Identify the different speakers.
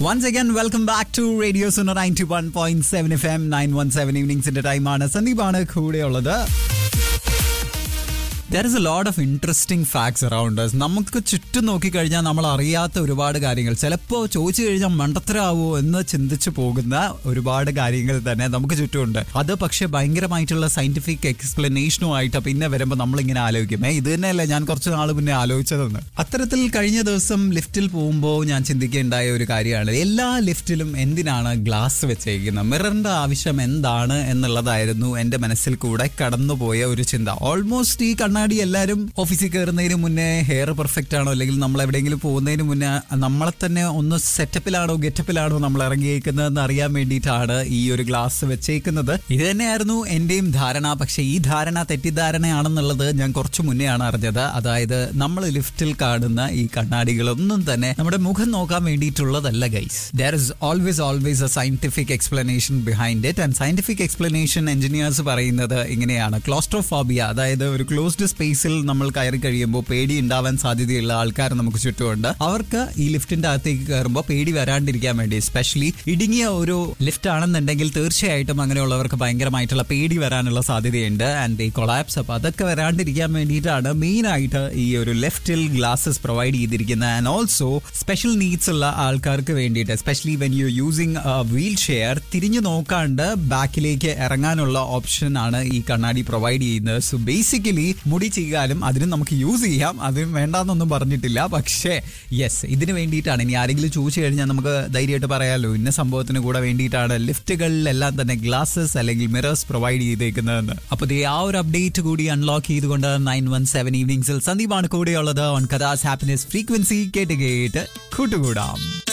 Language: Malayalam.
Speaker 1: once again welcome back to radio Suno ninety one point seven F M nine one seven ഈവനിങ്സിന്റെ ടൈമാണ് സന്ദീപാണ് കൂടെയുള്ളത് there is a lot of interesting facts around നമുക്ക് ചുറ്റും നോക്കിക്കഴിഞ്ഞാൽ നമ്മൾ അറിയാത്ത ഒരുപാട് കാര്യങ്ങൾ ചിലപ്പോൾ ചോദിച്ചു കഴിഞ്ഞാൽ മണ്ടത്തരാവോ എന്ന് ചിന്തിച്ചു പോകുന്ന ഒരുപാട് കാര്യങ്ങൾ തന്നെ നമുക്ക് ചുറ്റുമുണ്ട് അത് പക്ഷേ ഭയങ്കരമായിട്ടുള്ള സയന്റിഫിക് എക്സ്പ്ലനേഷനുമായിട്ട് പിന്നെ വരുമ്പോൾ നമ്മളിങ്ങനെ ആലോചിക്കും ഏ ഇത് തന്നെയല്ലേ ഞാൻ കുറച്ച് നാൾ മുന്നേ ആലോചിച്ചതെന്ന് അത്തരത്തിൽ കഴിഞ്ഞ ദിവസം ലിഫ്റ്റിൽ പോകുമ്പോൾ ഞാൻ ചിന്തിക്കേണ്ടായ ഒരു കാര്യമാണ് എല്ലാ ലിഫ്റ്റിലും എന്തിനാണ് ഗ്ലാസ് വെച്ചേക്കുന്നത് മിററിന്റെ ആവശ്യം എന്താണ് എന്നുള്ളതായിരുന്നു എന്റെ മനസ്സിൽ കൂടെ കടന്നുപോയ ഒരു ചിന്ത ഓൾമോസ്റ്റ് ഈ കണ്ണാടി എല്ലാവരും ഓഫീസിൽ കയറുന്നതിന് മുന്നേ ഹെയർ പെർഫെക്റ്റ് ആണോ അല്ലെങ്കിൽ നമ്മൾ എവിടെയെങ്കിലും പോകുന്നതിന് മുന്നേ നമ്മളെ തന്നെ ഒന്ന് സെറ്റപ്പിലാണോ ഗെറ്റപ്പിലാണോ നമ്മൾ ഇറങ്ങിയേക്കുന്നതെന്ന് അറിയാൻ വേണ്ടിയിട്ടാണ് ഈ ഒരു ഗ്ലാസ് വെച്ചേക്കുന്നത് ഇത് തന്നെയായിരുന്നു എന്റെയും ധാരണ പക്ഷേ ഈ ധാരണ തെറ്റിദ്ധാരണയാണെന്നുള്ളത് ഞാൻ കുറച്ച് മുന്നെയാണ് അറിഞ്ഞത് അതായത് നമ്മൾ ലിഫ്റ്റിൽ കാണുന്ന ഈ കണ്ണാടികളൊന്നും തന്നെ നമ്മുടെ മുഖം നോക്കാൻ വേണ്ടിയിട്ടുള്ളതല്ല guys there is always always a scientific explanation behind it and scientific explanation engineers പറയുന്നത് ഇങ്ങനെയാണ് ക്ലോസ്ട്രോഫോബിയ അതായത് ഒരു ക്ലോസ്ഡ് സ്പേസിൽ നമ്മൾ കയറി കഴിയുമ്പോൾ പേടി ഉണ്ടാവാൻ സാധ്യതയുള്ള ആൾക്കാർ നമുക്ക് ചുറ്റുമുണ്ട് അവർക്ക് ഈ ലിഫ്റ്റിന്റെ അകത്തേക്ക് കയറുമ്പോൾ പേടി വരാണ്ടിരിക്കാൻ വേണ്ടി എസ്പെഷ്യലി ഇടുങ്ങിയ ഒരു ലിഫ്റ്റ് ആണെന്നുണ്ടെങ്കിൽ തീർച്ചയായിട്ടും അങ്ങനെയുള്ളവർക്ക് ഭയങ്കരമായിട്ടുള്ള പേടി വരാനുള്ള സാധ്യതയുണ്ട് ആൻഡ് ഈ കൊളാപ്സ് അപ്പൊ അതൊക്കെ വരാണ്ടിരിക്കാൻ വേണ്ടിയിട്ടാണ് മെയിൻ ആയിട്ട് ഈ ഒരു ലെഫ്റ്റിൽ ഗ്ലാസസ് പ്രൊവൈഡ് ചെയ്തിരിക്കുന്നത് ആൻഡ് ഓൾസോ സ്പെഷ്യൽ നീഡ്സ് ഉള്ള ആൾക്കാർക്ക് വേണ്ടിയിട്ട് especially when you using wheelchair തിരിഞ്ഞു നോക്കാണ്ട് ബാക്കിലേക്ക് ഇറങ്ങാനുള്ള ഓപ്ഷൻ ആണ് ഈ കണ്ണാടി പ്രൊവൈഡ് ചെയ്യുന്നത് സോ ബേസിക്കലി മുടി ചെയ്യാനും അതിന് നമുക്ക് യൂസ് ചെയ്യാം അതിന് വേണ്ടാന്നൊന്നും പറഞ്ഞിട്ടില്ല പക്ഷേ യെസ് ഇതിന് വേണ്ടിയിട്ടാണ് ഇനി ആരെങ്കിലും ചോദിച്ചു കഴിഞ്ഞാൽ നമുക്ക് ധൈര്യമായിട്ട് പറയാമല്ലോ ഇന്ന സംഭവത്തിന് കൂടെ വേണ്ടിയിട്ടാണ് ലിഫ്റ്റുകളിലെല്ലാം തന്നെ ഗ്ലാസസ് അല്ലെങ്കിൽ മിറേഴ്സ് പ്രൊവൈഡ് ചെയ്തേക്കുന്നതെന്ന് അപ്പോൾ ദേ ആ ഒരു അപ്ഡേറ്റ് കൂടി അൺലോക്ക് ചെയ്തുകൊണ്ട് നയൻ വൺ സെവൻ ഈവനിങ്സിൽ സന്ദീപാണ് കൂടെയുള്ളത് ഓൺ കഥാസ് ഹാപ്പിനെസ് ഫ്രീക്വൻസി കേട്ട് കേട്ട് കൂട്ടുകൂടാം